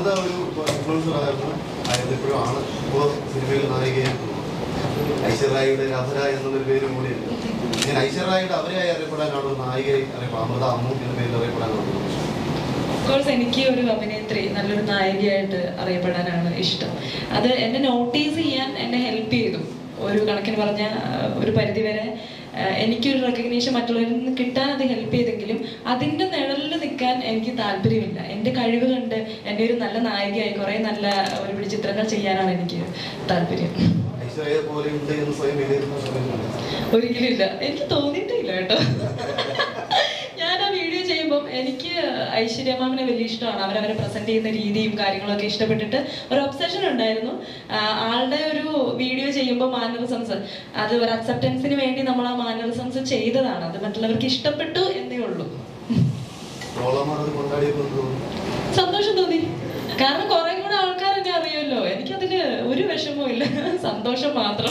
അമൃത ഒരു ഇൻഫ്ലുവൻസർ ആയിരുന്നു ആയിരുന്നപ്പോഴും ആണ് ഇപ്പോൾ സിനിമയിൽ നായികയും ഐശ്വര്യായിയുടെ രഭര എന്നുള്ളൊരു പേര് കൂടിയുണ്ട് ഞാൻ ഐശ്വര്യായിട്ട് അവരെയായി അറിയപ്പെടാനാണോ നായികയായി അറിയപ്പെടാം അമൃത അമ്മു എന്ന പേരിൽ അറിയപ്പെടാനാണോ കോഴ്സ് എനിക്ക് ഒരു അഭിനേത്രി നല്ലൊരു നായികയായിട്ട് അറിയപ്പെടാനാണ് ഇഷ്ടം അത് എന്നെ നോട്ടീസ് ചെയ്യാൻ എന്നെ ഹെൽപ്പ് ചെയ്തു ഒരു കണക്കിന് പറഞ്ഞ ഒരു പരിധിവരെ ആ, എനിക്കൊരു റെക്കഗ്നീഷൻ മറ്റുള്ളവരിൽ നിന്ന് കിട്ടാൻ അത് ഹെൽപ്പ് ചെയ്തെങ്കിലും അതിൻ്റെ നിഴലിൽ നിൽക്കാൻ എനിക്ക് താല്പര്യമില്ല എൻ്റെ കഴിവ് കണ്ട് എന്നെ ഒരു നല്ല നായികയായി കുറേ നല്ല ഒരുപിടി ചിത്രങ്ങൾ ചെയ്യാനാണ് എനിക്ക് താല്പര്യം ഐശ്വര്യയെ പോലെ ഉണ്ട് എന്ന് സ്വയം വിലയിരുത്തുന്ന സമയത്തുണ്ട് ഒരിക്കലും ഇല്ല എനിക്ക് തോന്നിയിട്ടില്ല കേട്ടോ ഞാൻ ആ വീഡിയോ ചെയ്യുമ്പം എനിക്ക് ഐശ്വര്യ മാമിനെ വലിയ ഇഷ്ടമാണ് അവരവരെ പ്രസന്റ് ചെയ്യുന്ന രീതിയും കാര്യങ്ങളൊക്കെ ഇഷ്ടപ്പെട്ടിട്ട് ഒരു ഒബ്സഷൻ ഉണ്ടായിരുന്നു ആ, ആളുടെ ഒരു വീഡിയോ ചെയ്യുമ്പോൾ മാനറിസംസ് അത് ഒരു അക്സെപ്റ്റൻസിന് വേണ്ടി നമ്മൾ ആ മാനറിസംസ് ചെയ്തതാണ് അത് മറ്റുള്ളവർക്ക് ഇഷ്ടപ്പെട്ടു എന്നേ ഉള്ളൂ ട്രോളർമാർ അത് കൊണ്ടാടിയപ്പോൾ എന്ത് തോന്നുന്നു സന്തോഷം തോന്നി കാരണം കുറെ കൂടെ ആൾക്കാർ എന്നെ അറിയുമല്ലോ എനിക്കതില് ഒരു വിഷമവും ഇല്ല സന്തോഷം മാത്രം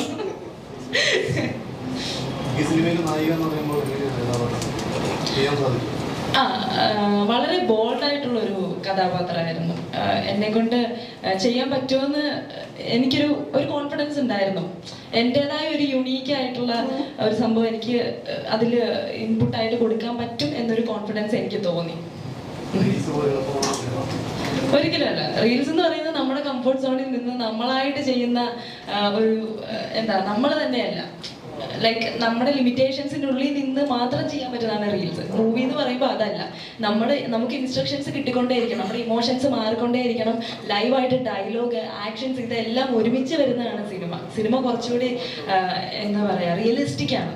ഈ സിനിമയിൽ നായിക എന്ന് പറയുമ്പോൾ എങ്ങനെയാണ് എന്താ പറയുക ചെയ്യാൻ സാധിക്കും ആ ആ, വളരെ ബോൾഡ് ആയിട്ടുള്ള ഒരു കഥാപാത്രമായിരുന്നു എന്നെ കൊണ്ട് ചെയ്യാൻ പറ്റുമെന്ന് എനിക്കൊരു ഒരു കോൺഫിഡൻസ് ഉണ്ടായിരുന്നു എൻ്റെതായ ഒരു യുണീക്ക് ആയിട്ടുള്ള ഒരു സംഭവം എനിക്ക് അതിൽ ഇൻപുട്ടായിട്ട് കൊടുക്കാൻ പറ്റും എന്നൊരു കോൺഫിഡൻസ് എനിക്ക് തോന്നി റീൽസ് പോലെ എളുപ്പമാണ് സിനിമ. ഒരിക്കലല്ല റീൽസ് എന്ന് പറയുന്നത് നമ്മുടെ കംഫർട്ട് സോണിൽ നിന്ന് നമ്മളായിട്ട് ചെയ്യുന്ന ആ, ഒരു ആ, എന്താ നമ്മൾ തന്നെയല്ല ലൈക്ക് നമ്മുടെ ലിമിറ്റേഷൻസിൻ്റെ ഉള്ളിൽ നിന്ന് മാത്രം ചെയ്യാൻ പറ്റുന്നതാണ് റീൽസ് മൂവി എന്ന് പറയുമ്പോൾ അതല്ല നമ്മുടെ നമുക്ക് ഇൻസ്ട്രക്ഷൻസ് കിട്ടിക്കൊണ്ടേയിരിക്കണം നമ്മുടെ ഇമോഷൻസ് മാറിക്കൊണ്ടേയിരിക്കണം ലൈവായിട്ട് ഡയലോഗ് ആക്ഷൻസ് ഇതെല്ലാം ഒരുമിച്ച് വരുന്നതാണ് സിനിമ സിനിമ കുറച്ചുകൂടി ആ, എന്താ പറയുക റിയലിസ്റ്റിക് ആണ്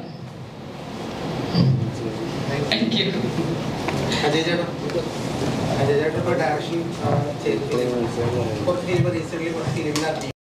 താങ്ക് യു അജയ് ചേട്ടൻ അജയ് ചേട്ടൻ ഇപ്പോൾ ഡയറക്ഷൻ ചെയ്ത് കുറച്ച് കഴിയുമ്പോൾ റീസെന്റ് കുറച്ച് ഫിലിമിൽ